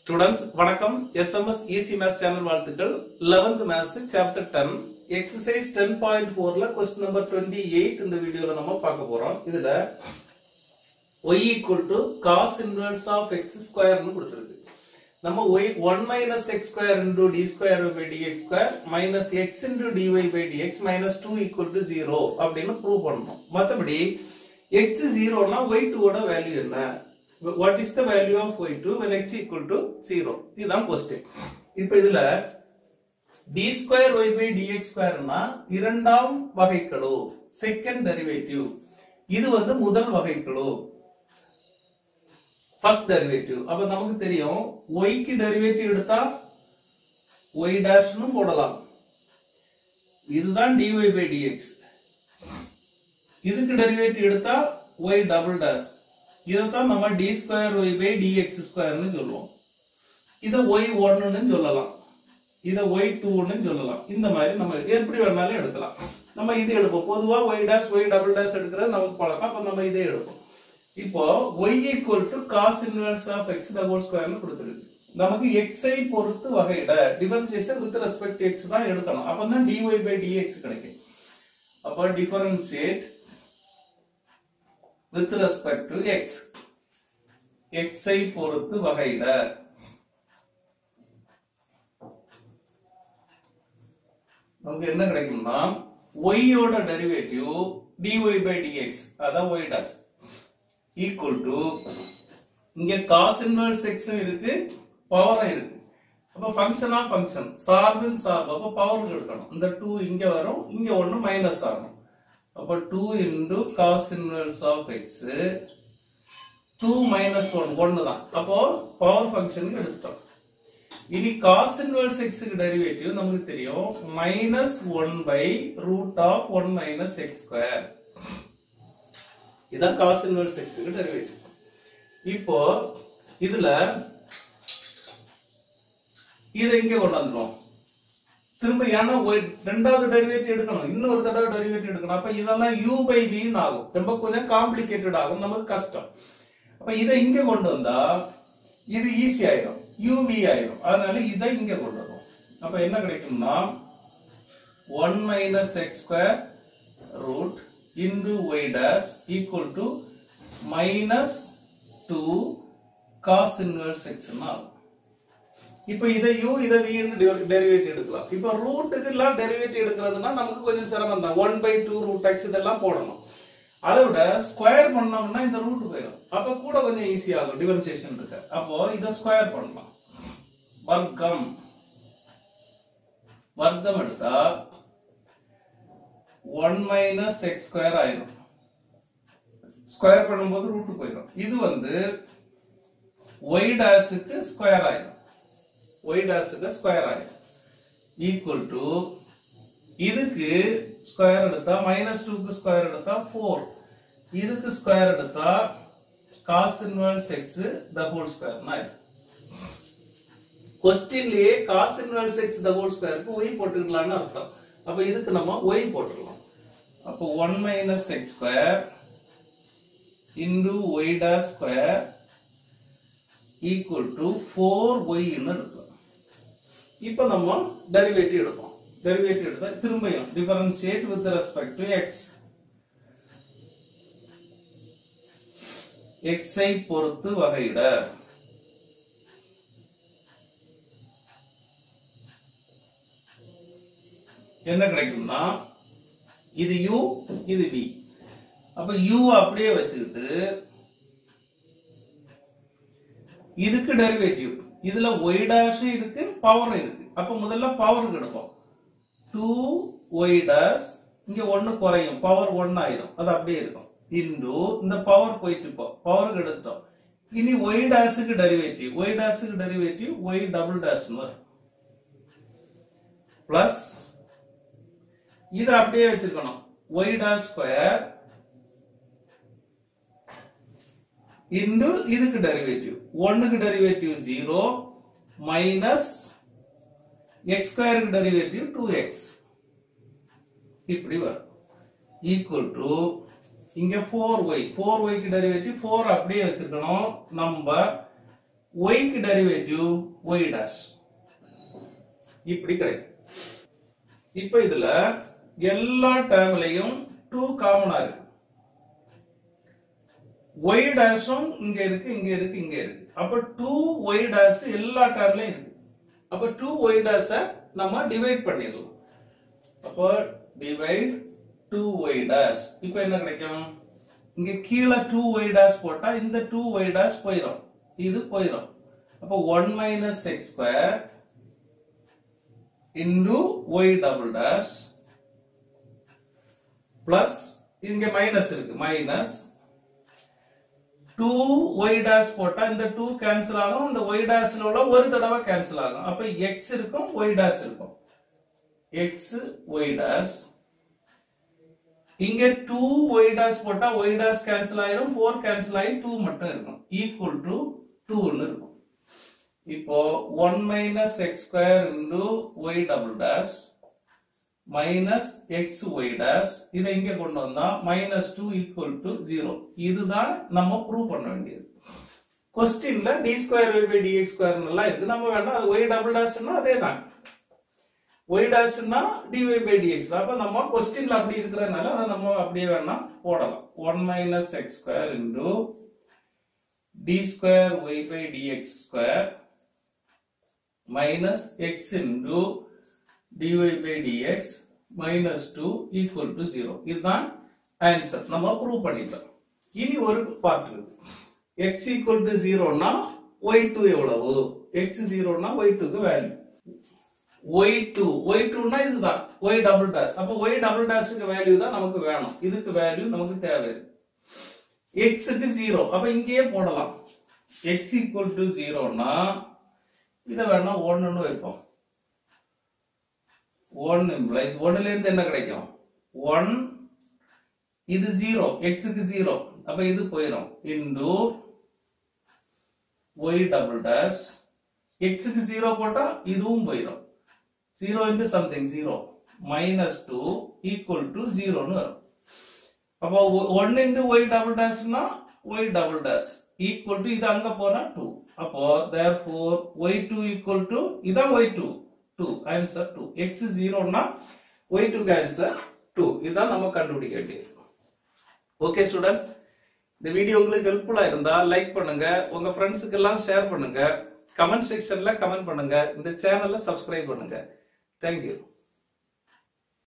students வணக்கம் SMS easy maths channel வாழ்த்துக்கள் 11th maths chapter 10 exercise 10.4 point ஃபோர்ல question number twenty eight இந்த வீடியோல நம்ம பார்க்க போறோம் இதுல y equal to cos inverse of x square னு கொடுத்திருக்கு நம்ம y 1 minus x square into d square by dx square minus x into dy by dx minus 2 equal to 0 அப்படின்னு ப்ரூவ் பண்ணணும் மத்தபடி x 0 னா y2 ஓட வேல்யூ என்ன what is the value of y2 when x equal to 0 இதுதான் question இப்போ இதுல d square y by dx square னா இரண்டாம் வகைக்கெழு செகண்ட் டெரிவேட்டிவ் இது வந்து முதல் வகைக்கெழு ஃபர்ஸ்ட் டெரிவேட்டிவ் அப்ப நமக்கு தெரியும் y க்கு டெரிவேட்டிவ் எடுத்தா y டேஷ்னு போடலாம் இதுதான் dy by dx இதுக்கு டெரிவேட்டிவ் எடுத்தா y டபுள் டேஷ் இதைத்தான் நம்ம d square y by dx ஸ்கொயர்னு சொல்லுவோம் இத y ஒன்னுன்னு சொல்லலாம் இத y டூன்னு சொல்லலாம் இந்த மாதிரி நம்ம எப்படி வேணாலும் எடுக்கலாம் நம்ம இது எடுப்போம் பொதுவா y dash y double dash எடுக்கிறது நமக்கு பழக்கம் அப்ப நம்ம இதே எடுப்போம் இப்போ y equal to cos inverse of x the whole square னு கொடுத்திருக்கு நமக்கு x ஐ பொறுத்து வகையிட differentiation with respect to x தான் எடுக்கணும் அப்பதான் dy by dx கிடைக்கும் அப்ப differentiate with respect to x x ஐ பொறுத்து வகையிட நமக்கு என்ன கிடைக்கும்னா y ஓட டெரிவேட்டிவ் dy by dx அதான் y dash equal to இங்க cos inverse x ம் இருக்கு பவரும் இருக்கு அப்ப ஃபங்க்ஷன் ஆஃப் ஃபங்க்ஷன் சார்பின் சார்பு அப்ப பவர் எடுக்கணும் இந்த 2 இங்க வரும் இங்க ஒண்ணு மைனஸ் ஆகணும் அப்ப 2 into cos inverse of x 2 minus 1 ஒன்னு தான் அப்போ பவர் ஃபங்க்ஷனுக்கு எடுத்துட்டோம் இனி cos inverse x க்கு டெரிவேட்டிவ் நமக்கு தெரியும் minus one by root of one minus x square இதான் cos inverse x க்கு டெரிவேட்டிவ் இப்போ இதுல இதை இங்க கொண்டு வந்துரும் திரும்ப ஏன்னா ஒரு- ரெண்டாவது டெரிவேட்டிவ் எடுக்கணும் இன்னொரு தடவை டெரிவேட்டிவ் எடுக்கணும் அப்ப இதெல்லாம் u பை v ஆகும் ரொம்ப கொஞ்சம் காம்ப்ளிகேட்டட் ஆகும் நமக்கு கஷ்டம் அப்ப இதை இங்க கொண்டு வந்தா இது ஈஸி ஆயிடும் uv ஆயிடும் அதனால இதை இங்க கொண்டு வரும் அப்ப என்ன கிடைக்கும்னா 1 minus x square root into y dash equal to minus two cos inverse எக்ஸ்னா ஆகும் இப்போ இதை u இதை v ன்னு டெரிவேட்டிவ் எடுக்கலாம் இப்போ ரூட்டுக்கு எல்லாம் டெரிவேட்டிவ் எடுக்கிறதுனா நமக்கு கொஞ்சம் சிரமம் தான் one by two root x இதெல்லாம் போடணும் அதை விட ஸ்கொயர் பண்ணோம்னா இந்த ரூட் போயிடும் அப்ப கூட கொஞ்சம் ஈஸி ஆகும் டிஃபரன்சியேஷன் இருக்கு அப்போ இதை ஸ்கொயர் பண்ணலாம் வர்க்கம் வர்க்கம் எடுத்தா ஒன் மைனஸ் எக்ஸ் ஸ்கொயர் ஆயிடும் ஸ்கொயர் பண்ணும்போது ரூட் போயிடும் இது வந்து ஒய் டேஷுக்கு ஸ்கொயர் ஆயிடும் ஒய் டேஷுக்கு ஸ்கொயர் ஆயிடும் ஈக்குவல் டு இதுக்கு ஸ்கொயர் எடுத்தா மைனஸ் டூக்கு ஸ்கொயர் எடுத்தா ஃபோர் இதுக்கு ஸ்கொயர் எடுத்தா cos inverse x the whole square ஆயிடும் கொஸ்டின்லயே cos inverse x the whole ஸ்கொயருக்கு ஒய் போட்டுக்கலாம்னு அர்த்தம் அப்ப இதுக்கு நம்ம ஒய் போட்டுடலாம் அப்போ one minus x square into y dash square equal to four ஒய்ன்னு எடுக்கலாம் இப்போ நம்ம டெரிவேட்டிவ் எடுப்போம் டெரிவேட்டிவ் எடுத்தா திரும்பியும் differentiate with respect to x எக்ஸை பொறுத்து வகையிட என்ன கிடைக்கும்னா இது u இது v அப்ப u அப்படியே வச்சுக்கிட்டு இதுக்கு டெரிவேட்டிவ் இதுல y dash இருக்கு பவர் இருக்கு அப்ப முதல்ல பவருக்கு எடுப்போம் 2 y dash இங்க ஒண்ணு குறையும் பவர் ஒன்னு ஆயிரும் அது அப்படியே இருக்கும் இன்டு இந்த பவர் போயிட்டு இப்போ பவருக்கு எடுத்தோம் இனி y டேஷுக்கு டெரிவேட்டிவ் y டேஷுக்கு டெரிவேட்டிவ் y டபுள் டேஷ்னு வரும் பிளஸ் இதை அப்படியே வச்சிருக்கணும் y dash ஸ்கொயர் இன்டு இதுக்கு டெரிவேட்டிவ் ஒன்னுக்கு டெரிவேட்டிவ் ஜீரோ மைனஸ் எக்ஸ் ஸ்கொயருக்கு டெரிவேட்டிவ் டூ எக்ஸ் இப்படி வரும் ஈக்குவல் டு இங்க ஃபோர் ஒய் ஃபோர் ஒய்க்கு டெரிவேட்டிவ் ஃபோர் அப்படியே வச்சிருக்கணும் நம்ம ஒய்க்கு டெரிவேட்டிவ் ஒய் டேஷ் இப்படி கிடைக்கும் இப்ப இதுல எல்லா டேர்ம்லயும் டூ காமனா இருக்கு ஒய் டேஷும் இங்க இருக்கு இங்க இருக்கு இங்க இருக்கு அப்ப டூ ஒய் டேஷ் எல்லா டேர்ம்லயும் இருக்கு அப்ப டூ ஒய் டேஷ நம்ம டிவைட் பண்ணிடலாம் அப்போ டிவைட் டூ ஒய் டேஷ் இப்போ என்ன கிடைக்கும் இங்க கீழே டூ ஒய் டேஷ் போட்டா இந்த டூ ஒய் டேஷ் போயிடும் இது போயிடும் அப்போ one minus x square into y double dash plus இங்க மைனஸ் இருக்கு மைனஸ் டூ ஒய் டேஷ் போட்டா இந்த டூ கேன்சல் ஆகும் இந்த ஒய் டேஷ்ல உள்ள ஒரு தடவை கேன்சல் ஆகும் அப்ப எக்ஸ் இருக்கும் ஒய் டேஷ் இருக்கும் எக்ஸ் ஒய் டேஷ் இங்க டூ ஒய் டேஷ் போட்டா ஒய் டேஷ் கேன்சல் ஆயிரும் ஃபோர் கேன்சல் ஆகி டூ மட்டும் இருக்கும் ஈக்குவல் டு டூன்னு இருக்கும் இப்போ one minus x square into y double dash minus x y dash இதை இங்க கொண்டு வந்தா minus two equal to zero இதுதான் நம்ம ப்ரூவ் பண்ண வேண்டியது கொஸ்டின்ல d square y by dx square எல்லாம் இருக்கு நம்ம வேணா அது ஒய் டபுள் டேஷ்னா அதே தான் ஒய் டேஷ்னா டிஒய் பை டிஎக்ஸ் அப்ப நம்ம கொஸ்டின்ல அப்படி இருக்கிறதுனால அதை நம்ம அப்படியே வேணா போடலாம் one minus x square into d square y by dx square minus x into dy by dx minus 2 equal to 0 இதுதான் ஆன்சர் நம்ம ப்ரூவ் பண்ணிட்டோம் இனி ஒரு பார்ட் இருக்கு x equal to 0 னா y2 எவ்வளவு x 0 னா y2 க்கு வேல்யூ y2 y2 னா இதுதான் y டபுள் டேஷ் அப்ப y டபுள் டேஷ்க்கு வேல்யூ தான் நமக்கு வேணும் இதுக்கு வேல்யூ நமக்கு தேவை x க்கு 0 அப்ப இங்கேயே போடலாம் x equal to 0 னா இத வேணா 1 ன்னு வைப்போம் ஒன் இம்ப்ளைஸ் ஒன்னுல இருந்து என்ன கிடைக்கும் ஒன் இது ஜீரோ எக்ஸுக்கு ஜீரோ அப்ப இது போயிடும் இன்டு ஒய் டபுள் டேஷ் எக்ஸுக்கு ஜீரோ போட்டா இதுவும் போயிடும் zero into something zero minus two equal to ஜீரோன்னு வரும் அப்போ ஒன் இன்டு ஒய் டபுள் டேஷ்னா y double dash equal to இது அங்க போனா டூ அப்போ therefore y two equal to இதான் y two two answer two x ஜீரோனா ஒய் டூக்கு ஆன்சர் டூ இதுதான் நம்ம கண்டுபிடிக்க வேண்டியது ஓகே ஸ்டூடெண்ட்ஸ் இந்த வீடியோ உங்களுக்கு ஹெல்ப்ஃபுல்லா இருந்தா லைக் பண்ணுங்க உங்க ஃப்ரெண்ட்ஸுக்கு எல்லாம் ஷேர் பண்ணுங்க கமெண்ட் செக்ஷன்ல கமெண்ட் பண்ணுங்க இந்த சேனலை சப்ஸ்கிரைப் பண்ணுங்க தேங்க்யூ